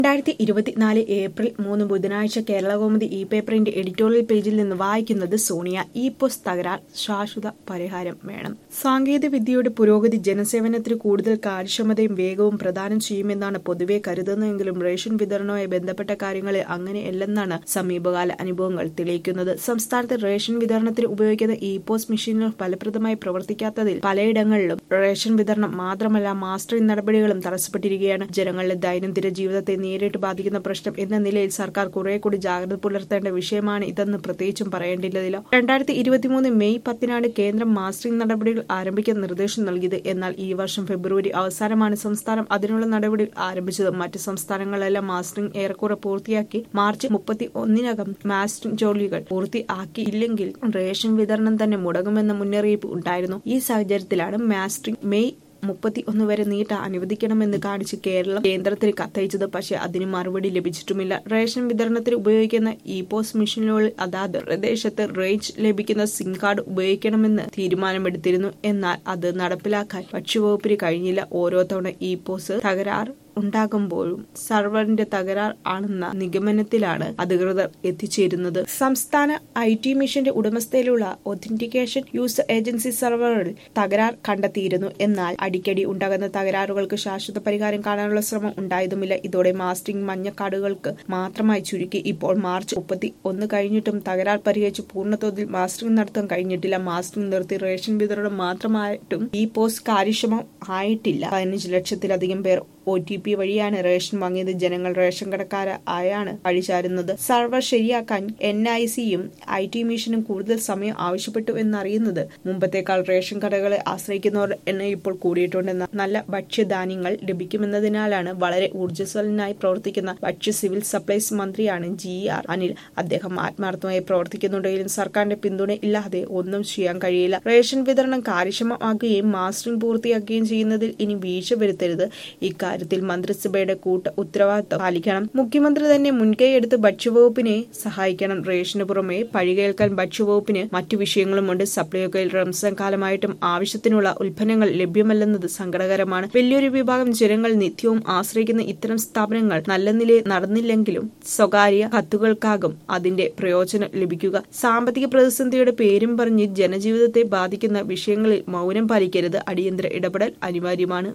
രണ്ടായിരത്തി ഇരുപത്തിനാല് ഏപ്രിൽ മൂന്ന് ബുധനാഴ്ച കേരളകൗമുദി ഇ പേപ്പറിന്റെ എഡിറ്റോറിയൽ പേജിൽ നിന്ന് വായിക്കുന്നത് സോണിയ ഇ പോസ് തകരാർ ശാശ്വത പരിഹാരം വേണം സാങ്കേതിക വിദ്യയുടെ പുരോഗതി ജനസേവനത്തിന് കൂടുതൽ കാര്യക്ഷമതയും വേഗവും പ്രദാനം ചെയ്യുമെന്നാണ് പൊതുവെ കരുതുന്നതെങ്കിലും റേഷൻ വിതരണവുമായി ബന്ധപ്പെട്ട കാര്യങ്ങളിൽ അങ്ങനെയല്ലെന്നാണ് സമീപകാല അനുഭവങ്ങൾ തെളിയിക്കുന്നത് സംസ്ഥാനത്ത് റേഷൻ വിതരണത്തിന് ഉപയോഗിക്കുന്ന ഇ പോസ് മെഷീനുകൾ ഫലപ്രദമായി പ്രവർത്തിക്കാത്തതിൽ പലയിടങ്ങളിലും റേഷൻ വിതരണം മാത്രമല്ല മാസ്റ്ററിംഗ് നടപടികളും തടസ്സപ്പെട്ടിരിക്കുകയാണ് ജനങ്ങളുടെ ദൈനംദിന ജീവിതത്തെ നേരിട്ട് ബാധിക്കുന്ന പ്രശ്നം എന്ന നിലയിൽ സർക്കാർ കുറെ കൂടി ജാഗ്രത പുലർത്തേണ്ട വിഷയമാണ് ഇതെന്ന് പ്രത്യേകിച്ചും പറയേണ്ടതില്ല രണ്ടായിരത്തി ഇരുപത്തിമൂന്ന് മെയ് പത്തിനാണ് കേന്ദ്രം മാസ്റ്ററിംഗ് നടപടികൾ ആരംഭിക്കാൻ നിർദ്ദേശം നൽകിയത് എന്നാൽ ഈ വർഷം ഫെബ്രുവരി അവസാനമാണ് സംസ്ഥാനം അതിനുള്ള നടപടികൾ ആരംഭിച്ചത് മറ്റ് സംസ്ഥാനങ്ങളെല്ലാം മാസ്റ്ററിംഗ് ഏറെക്കുറെ പൂർത്തിയാക്കി മാർച്ച് മുപ്പത്തി ഒന്നിനകം മാസ്റ്ററിംഗ് ജോലികൾ പൂർത്തിയാക്കിയില്ലെങ്കിൽ റേഷൻ വിതരണം തന്നെ മുടങ്ങുമെന്ന മുന്നറിയിപ്പ് ഉണ്ടായിരുന്നു ഈ സാഹചര്യത്തിലാണ് മാസ്റ്ററിംഗ് മെയ് മുപ്പത്തി ഒന്ന് വരെ നീട്ട അനുവദിക്കണമെന്ന് കാണിച്ച് കേരളം കേന്ദ്രത്തിന് കത്തയച്ചത് പക്ഷേ അതിന് മറുപടി ലഭിച്ചിട്ടുമില്ല റേഷൻ വിതരണത്തിന് ഉപയോഗിക്കുന്ന ഇ പോസ് മെഷീനുകളിൽ അതാത് പ്രദേശത്ത് റേഞ്ച് ലഭിക്കുന്ന സിം കാർഡ് ഉപയോഗിക്കണമെന്ന് തീരുമാനമെടുത്തിരുന്നു എന്നാൽ അത് നടപ്പിലാക്കാൻ ഭക്ഷ്യവകുപ്പിന് കഴിഞ്ഞില്ല ഓരോ തവണ ഇ പോസ് തകരാർ ഉണ്ടാകുമ്പോഴും സർവറിന്റെ തകരാർ ആണെന്ന നിഗമനത്തിലാണ് അധികൃതർ എത്തിച്ചേരുന്നത് സംസ്ഥാന ഐ ടി മിഷന്റെ ഉടമസ്ഥയിലുള്ള ഒതന്റിക്കേഷൻ യൂസർ ഏജൻസി സർവറിൽ തകരാർ കണ്ടെത്തിയിരുന്നു എന്നാൽ അടിക്കടി ഉണ്ടാകുന്ന തകരാറുകൾക്ക് ശാശ്വത പരിഹാരം കാണാനുള്ള ശ്രമം ഉണ്ടായതുമില്ല ഇതോടെ മാസ്റ്ററിംഗ് മഞ്ഞക്കാർഡുകൾക്ക് മാത്രമായി ചുരുക്കി ഇപ്പോൾ മാർച്ച് മുപ്പത്തി ഒന്ന് കഴിഞ്ഞിട്ടും തകരാർ പരിഹരിച്ച് പൂർണ്ണതോതിൽ മാസ്റ്ററിംഗ് നടത്താൻ കഴിഞ്ഞിട്ടില്ല മാസ്റ്ററിംഗ് നിർത്തി റേഷൻ വിതരണം മാത്രമായിട്ടും ഈ പോസ്റ്റ് കാര്യക്ഷമം ആയിട്ടില്ല പതിനഞ്ച് ലക്ഷത്തിലധികം പേർ ഒ ടി പി വഴിയാണ് റേഷൻ വാങ്ങിയത് ജനങ്ങൾ റേഷൻ കടക്കാര ആയാണ് അഴിചാരുന്നത് സർവർ ശരിയാക്കാൻ എൻ ഐ സിയും ഐ ടി മിഷനും കൂടുതൽ സമയം ആവശ്യപ്പെട്ടു എന്നറിയുന്നത് മുമ്പത്തേക്കാൾ റേഷൻ കടകളെ ആശ്രയിക്കുന്നവർ എണ്ണം ഇപ്പോൾ കൂടിയിട്ടുണ്ടെന്ന നല്ല ഭക്ഷ്യധാന്യങ്ങൾ ലഭിക്കുമെന്നതിനാലാണ് വളരെ ഊർജ്ജസ്വലനായി പ്രവർത്തിക്കുന്ന ഭക്ഷ്യ സിവിൽ സപ്ലൈസ് മന്ത്രിയാണ് ജി ആർ അനിൽ അദ്ദേഹം ആത്മാർത്ഥമായി പ്രവർത്തിക്കുന്നുണ്ടെങ്കിലും സർക്കാരിന്റെ പിന്തുണ ഇല്ലാതെ ഒന്നും ചെയ്യാൻ കഴിയില്ല റേഷൻ വിതരണം കാര്യക്ഷമമാക്കുകയും മാസ്റ്ററിംഗ് പൂർത്തിയാക്കുകയും ചെയ്യുന്നതിൽ ഇനി വീഴ്ച വരുത്തരുത് ഇക്കാര്യത്തിൽ മന്ത്രിസഭയുടെ കൂട്ട ഉത്തരവാദിത്തം പാലിക്കണം മുഖ്യമന്ത്രി തന്നെ മുൻകൈയെടുത്ത് ഭക്ഷ്യവകുപ്പിനെ സഹായിക്കണം റേഷന് പുറമെ പഴികേൽക്കാൻ ഭക്ഷ്യവകുപ്പിന് മറ്റു വിഷയങ്ങളുമുണ്ട് സപ്ലൈകോയിൽ റംസാൻ കാലമായിട്ടും ആവശ്യത്തിനുള്ള ഉൽപ്പന്നങ്ങൾ ലഭ്യമല്ലെന്നത് സങ്കടകരമാണ് വലിയൊരു വിഭാഗം ജനങ്ങൾ നിത്യവും ആശ്രയിക്കുന്ന ഇത്തരം സ്ഥാപനങ്ങൾ നല്ല നിലയിൽ നടന്നില്ലെങ്കിലും സ്വകാര്യ കത്തുകൾക്കാകും അതിന്റെ പ്രയോജനം ലഭിക്കുക സാമ്പത്തിക പ്രതിസന്ധിയുടെ പേരും പറഞ്ഞ് ജനജീവിതത്തെ ബാധിക്കുന്ന വിഷയങ്ങളിൽ മൗനം പാലിക്കരുത് അടിയന്തര ഇടപെടൽ അനിവാര്യമാണ്